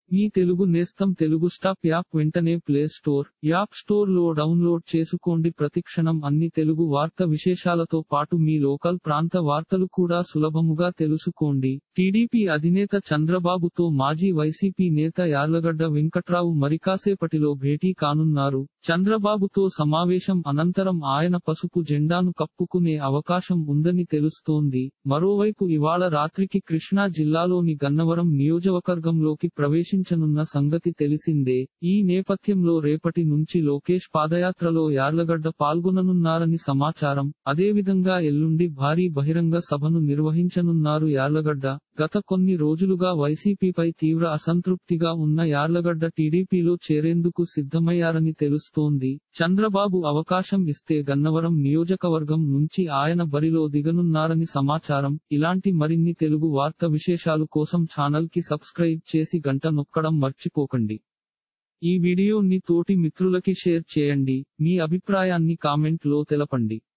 మీ తెలుగు నేస్తం Telugu stop app వెంటనే play store app store లో డౌన్లోడ్ చేసుకోండి ప్రతిక్షణం అన్ని తెలుగు వార్త విశేషాలతో పాటు మీ లోకల్ ప్రాంత వార్తలు కూడా సులభముగా తెలుసుకోండి టీడీపీ అధినేత చంద్రబాబుతో మాజీ వైసీపీ నేత యార్లగడ్డ వెంకట్రావు మరికాసేపటిలో భేటీ కానున్నారు చంద్రబాబుతో సమావేశం అనంతరం ఆయన పసుపు జెండాను కప్పుకునే అవకాశం ఉందని తెలుస్తోంది మరోవైపు ఇవాళ రాత్రికి కృష్ణా జిల్లాలోని గన్నవరం నియోజకవర్గంలోకి ప్రవేశించనున్న సంగతి తెలిసిందే ఈ నేపథ్యంలో రేపటి నుంచి లోకేష్ పాదయాత్రలో యార్లగడ్డ పాల్గొననున్నారని సమాచారం అదేవిధంగా ఎల్లుండి భారీ బహిరంగ సభను నిర్వహించనున్నారు యార్లగడ్డ గత కొన్ని రోజులుగా వైసీపీపై తీవ్ర అసంతృప్తిగా ఉన్న యార్లగడ్డ టీడీపీలో చేరేందుకు సిద్ధమయ్యారని తెలుస్తోంది చంద్రబాబు అవకాశం ఇస్తే గన్నవరం నియోజకవర్గం నుంచి ఆయన బరిలో దిగనున్నారని సమాచారం ఇలాంటి మరిన్ని తెలుగు వార్త విశేషాలు కోసం ఛానల్ కి సబ్స్క్రైబ్ చేసి గంట నొక్కడం మర్చిపోకండి ఈ వీడియోని తోటి మిత్రులకి షేర్ చేయండి మీ అభిప్రాయాన్ని కామెంట్ లో తెలపండి